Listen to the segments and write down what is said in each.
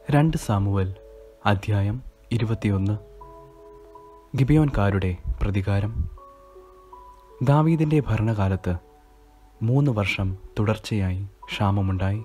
രണ്ട് സാമുവൽ അധ്യായം ഇരുപത്തിയൊന്ന് ഗിബിയോൻകാരുടെ പ്രതികാരം ദാവീദിൻ്റെ ഭരണകാലത്ത് മൂന്ന് വർഷം തുടർച്ചയായി ക്ഷാമമുണ്ടായി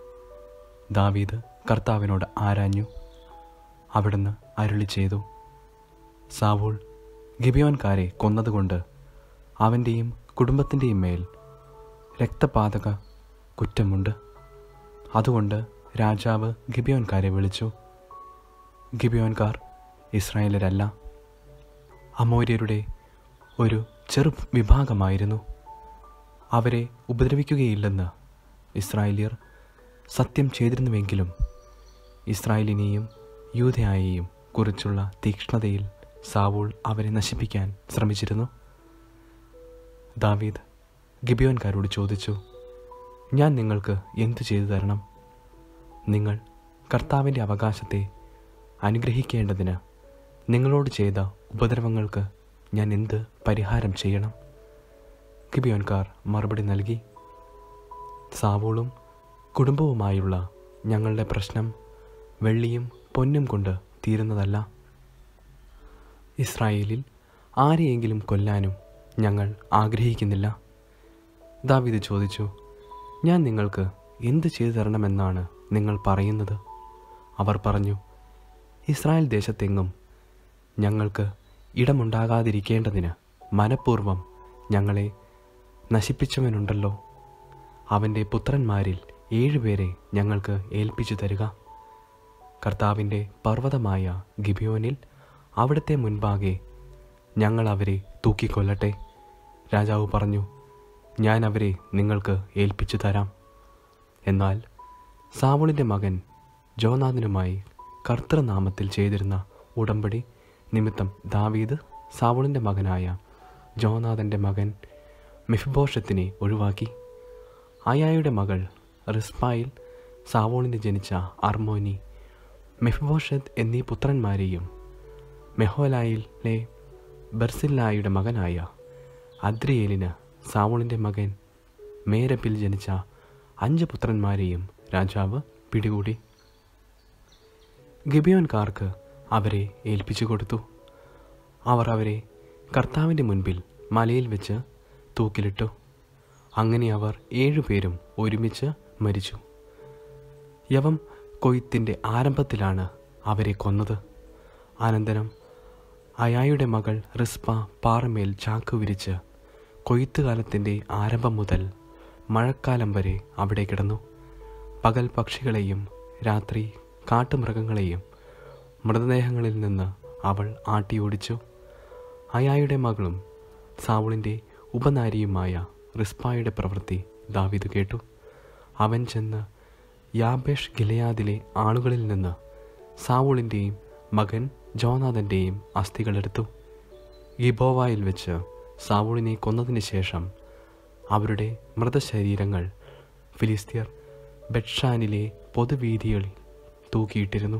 ദാവീദ് കർത്താവിനോട് ആരാഞ്ഞു അവിടുന്ന് അരുളി ചെയ്തു സാവൂൾ ഗിബിയോൻകാരെ കൊന്നതുകൊണ്ട് അവൻ്റെയും കുടുംബത്തിൻ്റെയും മേൽ രക്തപാതക കുറ്റമുണ്ട് അതുകൊണ്ട് രാജാവ് ഗിബിയോൻകാരെ വിളിച്ചു ഗിബിയോൻകാർ ഇസ്രായേലരല്ല അമോര്യരുടെ ഒരു ചെറു വിഭാഗമായിരുന്നു അവരെ ഉപദ്രവിക്കുകയില്ലെന്ന് ഇസ്രായേലിയർ സത്യം ചെയ്തിരുന്നുവെങ്കിലും ഇസ്രായേലിനെയും യൂതയായെയും കുറിച്ചുള്ള തീക്ഷ്ണതയിൽ സാവൂൾ അവരെ നശിപ്പിക്കാൻ ശ്രമിച്ചിരുന്നു ദാവീദ് ഗിബിയോൻകാരോട് ചോദിച്ചു ഞാൻ നിങ്ങൾക്ക് എന്തു ചെയ്തു തരണം നിങ്ങൾ കർത്താവിൻ്റെ അവകാശത്തെ അനുഗ്രഹിക്കേണ്ടതിന് നിങ്ങളോട് ചെയ്ത ഉപദ്രവങ്ങൾക്ക് ഞാൻ എന്ത് പരിഹാരം ചെയ്യണം ഗിബിയോൻകാർ മറുപടി നൽകി സാവൂളും കുടുംബവുമായുള്ള ഞങ്ങളുടെ പ്രശ്നം വെള്ളിയും പൊന്നും കൊണ്ട് തീരുന്നതല്ല ഇസ്രായേലിൽ ആരെയെങ്കിലും കൊല്ലാനും ഞങ്ങൾ ആഗ്രഹിക്കുന്നില്ല ദാവീദ് ചോദിച്ചു ഞാൻ നിങ്ങൾക്ക് എന്ത് ചെയ്തു തരണമെന്നാണ് നിങ്ങൾ പറയുന്നത് അവർ പറഞ്ഞു ഇസ്രായേൽ ദേശത്തെങ്ങും ഞങ്ങൾക്ക് ഇടമുണ്ടാകാതിരിക്കേണ്ടതിന് മനഃപൂർവ്വം ഞങ്ങളെ നശിപ്പിച്ചവനുണ്ടല്ലോ അവൻ്റെ പുത്രന്മാരിൽ ഏഴുപേരെ ഞങ്ങൾക്ക് ഏൽപ്പിച്ചു തരിക കർത്താവിൻ്റെ പർവ്വതമായ ഗിബിയോനിൽ അവിടുത്തെ മുൻപാകെ ഞങ്ങൾ അവരെ തൂക്കിക്കൊല്ലട്ടെ രാജാവ് പറഞ്ഞു ഞാൻ അവരെ നിങ്ങൾക്ക് ഏൽപ്പിച്ചു തരാം എന്നാൽ സാവൂളിൻ്റെ മകൻ ജോനാഥിനുമായി കർത്തൃനാമത്തിൽ ചെയ്തിരുന്ന ഉടമ്പടി നിമിത്തം ദാവീദ് സാവൂളിൻ്റെ മകനായ ജോനാഥൻ്റെ മകൻ മെഫിബോഷത്തിനെ ഒഴിവാക്കി അയായുടെ മകൾ റിസ്പായിൽ സാവോളിന് ജനിച്ച അർമോനി മെഫിബോഷത്ത് എന്നീ പുത്രന്മാരെയും മെഹോലായിലെ ബർസില്ലായുടെ മകനായ അദ്രിയേലിന് സാവോളിൻ്റെ മകൻ മേരപ്പിൽ ജനിച്ച അഞ്ച് പുത്രന്മാരെയും രാജാവ് പിടികൂടി ഗിബിയോൻകാർക്ക് അവരെ ഏൽപ്പിച്ചു കൊടുത്തു അവർ അവരെ കർത്താവിൻ്റെ മുൻപിൽ മലയിൽ വെച്ച് തൂക്കിലിട്ടു അങ്ങനെ അവർ ഏഴുപേരും ഒരുമിച്ച് മരിച്ചു യവം കൊയ്ത്തിൻ്റെ ആരംഭത്തിലാണ് അവരെ കൊന്നത് അനന്തരം അയായുടെ മകൾ റിസ്പ പാറമേൽ ചാക്ക് വിരിച്ച് കൊയ്ത്തുകാലത്തിൻ്റെ ആരംഭം മുതൽ മഴക്കാലം വരെ അവിടെ കിടന്നു പകൽ പക്ഷികളെയും രാത്രി കാട്ടുമൃഗങ്ങളെയും മൃതദേഹങ്ങളിൽ നിന്ന് അവൾ ആട്ടിയോടിച്ചു അയായുടെ മകളും സാവുളിൻ്റെ ഉപനാരിയുമായ റിസ്പായുടെ പ്രവൃത്തി ദാവീദ് കേട്ടു അവൻ ചെന്ന് യാബേഷ് ഗിലയാദിലെ ആളുകളിൽ നിന്ന് സാവൂളിൻ്റെയും മകൻ ജോനാഥൻ്റെയും അസ്ഥികളെടുത്തു ഗിബോവായിൽ വെച്ച് സാവൂളിനെ കൊന്നതിന് ശേഷം അവരുടെ മൃതശരീരങ്ങൾ ഫിലിസ്തീർ ബെഡ്ഷാനിലെ പൊതുവീതികളിൽ തൂക്കിയിട്ടിരുന്നു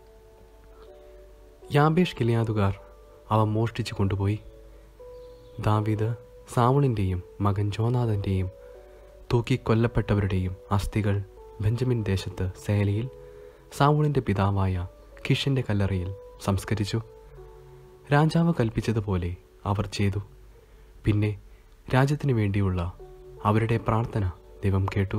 യാബേഷ് ഗിലയാദുകാർ അവ മോഷ്ടിച്ചു കൊണ്ടുപോയി ദാവീദ് സാവൂളിൻ്റെയും മകൻ ജോനാഥൻ്റെയും തൂക്കിക്കൊല്ലപ്പെട്ടവരുടെയും അസ്ഥികൾ ബെഞ്ചമിൻ ദേശത്ത് സേലയിൽ സാവൂളിൻ്റെ പിതാവായ കിഷിൻ്റെ കല്ലറയിൽ സംസ്കരിച്ചു രാജാവ് കൽപ്പിച്ചതുപോലെ അവർ ചെയ്തു പിന്നെ രാജ്യത്തിനു വേണ്ടിയുള്ള അവരുടെ പ്രാർത്ഥന ദൈവം കേട്ടു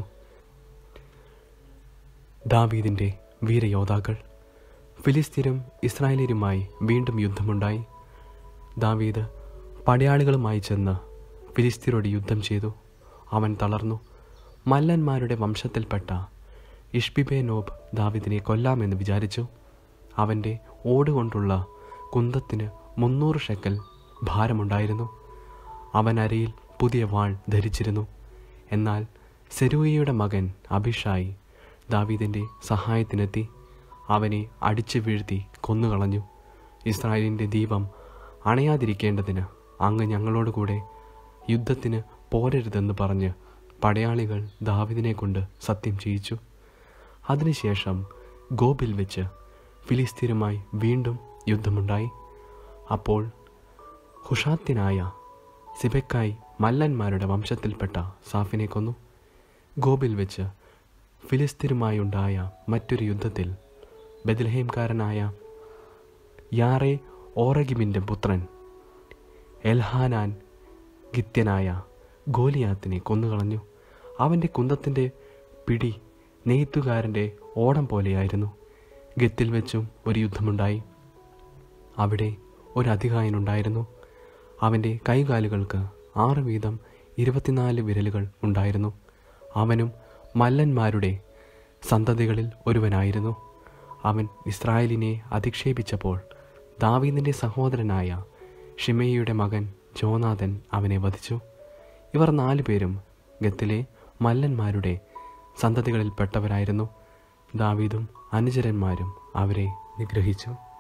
ദാവീദിൻ്റെ വീരയോദ്ധാക്കൾ ഫിലിസ്തീനും ഇസ്രായേലിയരുമായി വീണ്ടും യുദ്ധമുണ്ടായി ദാവീദ് പടയാളികളുമായി ചെന്ന് ഫിലിസ്തീനോട് യുദ്ധം ചെയ്തു അവൻ തളർന്നു മല്ലന്മാരുടെ വംശത്തിൽപ്പെട്ട ഇഷ്ബിബേനോബ് ദാവിദിനെ കൊല്ലാമെന്ന് വിചാരിച്ചു അവൻ്റെ ഓടുകൊണ്ടുള്ള കുന്തത്തിന് മുന്നൂറ് ഷെക്കൽ ഭാരമുണ്ടായിരുന്നു അവൻ അരയിൽ പുതിയ വാൾ ധരിച്ചിരുന്നു എന്നാൽ സെരൂയയുടെ മകൻ അഭിഷായി ദാവീദിൻ്റെ സഹായത്തിനെത്തി അവനെ അടിച്ചു വീഴ്ത്തി കൊന്നുകളഞ്ഞു ഇസ്രായേലിൻ്റെ ദീപം അണയാതിരിക്കേണ്ടതിന് അങ്ങ് ഞങ്ങളോട് കൂടെ യുദ്ധത്തിന് പോരരുതെന്ന് പറഞ്ഞ് പടയാളികൾ ദാവിദിനെ കൊണ്ട് സത്യം ചെയ്യിച്ചു അതിനുശേഷം ഗോബിൽ വെച്ച് ഫിലിസ്തീനുമായി വീണ്ടും യുദ്ധമുണ്ടായി അപ്പോൾ ഹുഷാത്തിനായ സിബക്കായി മല്ലന്മാരുടെ വംശത്തിൽപ്പെട്ട സാഫിനെ കൊന്നു ഗോബിൽ വെച്ച് ഫിലിസ്തീനുമായുണ്ടായ മറ്റൊരു യുദ്ധത്തിൽ ബദൽഹേംകാരനായ യാറെ ഓറഗിമിൻ്റെ പുത്രൻ എൽഹാനാൻ ഗിത്യനായ ഗോലിയാത്തിനെ കൊന്നുകളഞ്ഞു അവൻ്റെ കുന്തത്തിൻ്റെ പിടി നെയ്ത്തുകാരൻ്റെ ഓടം പോലെയായിരുന്നു ഗത്തിൽ വെച്ചും ഒരു യുദ്ധമുണ്ടായി അവിടെ ഒരു അധികായനുണ്ടായിരുന്നു അവൻ്റെ കൈകാലുകൾക്ക് ആറ് വീതം ഇരുപത്തിനാല് വിരലുകൾ ഉണ്ടായിരുന്നു അവനും മല്ലന്മാരുടെ സന്തതികളിൽ ഒരുവനായിരുന്നു അവൻ ഇസ്രായേലിനെ അധിക്ഷേപിച്ചപ്പോൾ ദാവീദിൻ്റെ സഹോദരനായ ഷിമയിയുടെ മകൻ ജോനാഥൻ അവനെ വധിച്ചു ഇവർ നാലുപേരും ഗത്തിലെ മല്ലന്മാരുടെ സന്തതികളിൽപ്പെട്ടവരായിരുന്നു ദാവീദും അനുചരന്മാരും അവരെ നിഗ്രഹിച്ചു